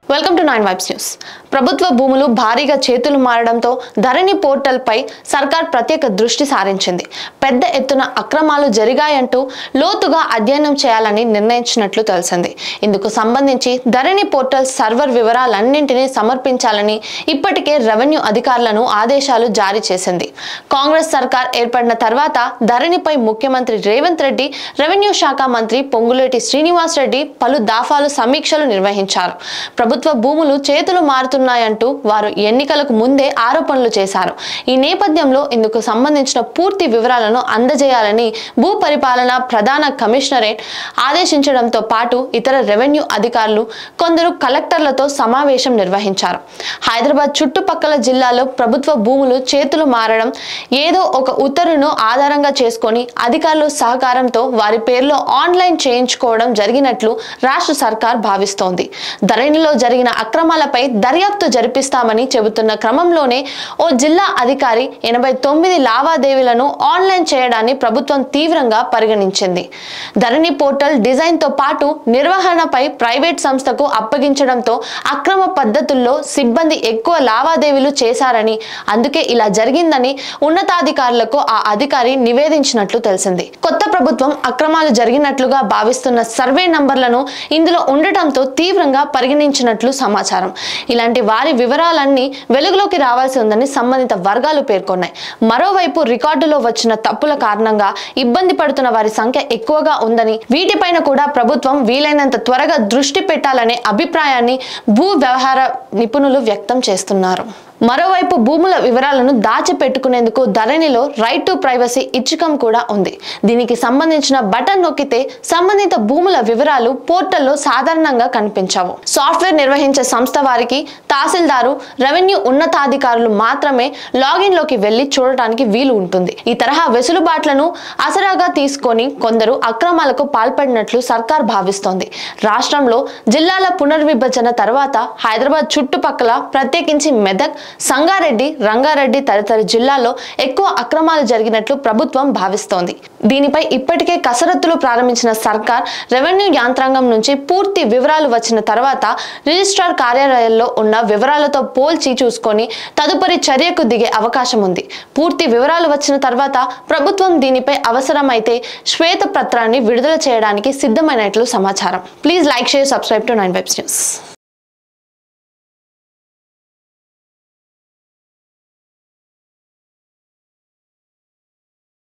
welcome to nine vibes news ప్రభుత్వ భూములు భారీగా చేతులు మారడంతో ధరణి పోర్టల్పై సర్కార్ ప్రత్యేక దృష్టి సారించింది పెద్ద ఎత్తున అక్రమాలు జరిగాయంటూ లోతుగా అధ్యయనం చేయాలని నిర్ణయించినట్లు తెలిసింది ఇందుకు సంబంధించి ధరణి పోర్టల్ సర్వర్ వివరాలన్నింటినీ సమర్పించాలని ఇప్పటికే రెవెన్యూ అధికారులను ఆదేశాలు జారీ చేసింది కాంగ్రెస్ సర్కార్ ఏర్పడిన తర్వాత ధరణిపై ముఖ్యమంత్రి రేవంత్ రెడ్డి రెవెన్యూ శాఖ మంత్రి పొంగులేటి శ్రీనివాస్ రెడ్డి పలు దాఫాలు సమీక్షలు నిర్వహించారు ప్రభుత్వ భూములు చేతులు మారుతున్నాయంటూ వారు ఎన్నికలకు ముందే ఆరోపణలు చేశారు ఈ నేపథ్యంలో ఇందుకు సంబంధించిన పూర్తి వివరాలను అందజేయాలని భూ పరిపాలన ప్రధాన కమిషనరేట్ ఆదేశించడంతో పాటు ఇతర రెవెన్యూ అధికారులు కొందరు కలెక్టర్లతో సమావేశం నిర్వహించారు హైదరాబాద్ చుట్టుపక్కల జిల్లాలో ప్రభుత్వ భూములు చేతులు మారడం ఏదో ఒక ఉత్తర్వును ఆధారంగా చేసుకొని అధికారులు సహకారంతో వారి పేర్లో ఆన్లైన్ చేయించుకోవడం జరిగినట్లు రాష్ట్ర సర్కార్ భావిస్తోంది ధరణిలో జరిగిన అక్రమాలపై దర్యాప్తు జరిపిస్తామని చెబుతున్న క్రమంలోనే ఓ జిల్లా అధికారి ఎనభై తొమ్మిది లావాదేవీలను ఆన్లైన్ చేయడాన్ని ప్రభుత్వం తీవ్రంగా పరిగణించింది ధరణి పోర్టల్ డిజైన్తో పాటు నిర్వహణపై ప్రైవేట్ సంస్థకు అప్పగించడంతో అక్రమ పద్ధతుల్లో సిబ్బంది ఎక్కువ లావాదేవీలు చేశారని అందుకే ఇలా జరిగిందని ఉన్నతాధికారులకు ఆ అధికారి నివేదించినట్లు తెలిసింది కొత్త ప్రభుత్వం అక్రమాలు జరిగినట్లుగా భావిస్తున్న సర్వే నంబర్లను ఇందులో ఉండటంతో తీవ్రంగా పరిగణించినట్లు సమాచారం ఇలాంటి వారి వివరాలన్నీ వెలుగులోకి రావాల్సి ఉందని సంబంధిత వర్గాలు పేర్కొన్నాయి మరోవైపు రికార్డులో వచ్చిన తప్పుల కారణంగా ఇబ్బంది పడుతున్న వారి సంఖ్య ఎక్కువగా ఉందని వీటిపైన కూడా ప్రభుత్వం వీలైనంత త్వరగా దృష్టి పెట్టాలనే అభిప్రాయాన్ని భూ వ్యవహార నిపుణులు వ్యక్తం చేస్తున్నారు మరోవైపు భూముల వివరాలను దాచిపెట్టుకునేందుకు ధరణిలో రైట్ టు ప్రైవసీ ఇచ్చకం కూడా ఉంది దీనికి సంబంధించిన బటన్ నొక్కితే సంబంధిత భూముల వివరాలు పోర్టల్లో సాధారణంగా కనిపించవు సాఫ్ట్వేర్ నిర్వహించే సంస్థ వారికి తహసీల్దారు రెవెన్యూ ఉన్నతాధికారులు మాత్రమే లాగిన్ లోకి వెళ్లి చూడటానికి వీలు ఉంటుంది ఈ తరహా వెసులుబాట్లను అసరాగా తీసుకొని కొందరు అక్రమాలకు పాల్పడినట్లు సర్కార్ భావిస్తోంది రాష్ట్రంలో జిల్లాల పునర్విభజన తర్వాత హైదరాబాద్ చుట్టుపక్కల ప్రత్యేకించి మెదక్ సంగారెడ్డి రంగారెడ్డి తదితర జిల్లాల్లో ఎక్కువ అక్రమాలు జరిగినట్లు ప్రభుత్వం భావిస్తోంది దీనిపై ఇప్పటికే కసరత్తులు ప్రారంభించిన సర్కార్ రెవెన్యూ యంత్రాంగం నుంచి పూర్తి వివరాలు వచ్చిన తర్వాత రిజిస్ట్రార్ కార్యాలయాల్లో ఉన్న వివరాలతో పోల్చి చూసుకొని తదుపరి చర్యకు దిగే అవకాశం ఉంది పూర్తి వివరాలు వచ్చిన తర్వాత ప్రభుత్వం దీనిపై అవసరమైతే శ్వేత పత్రాన్ని విడుదల చేయడానికి సిద్ధమైనట్లు సమాచారం please like share subscribe to nine vibes news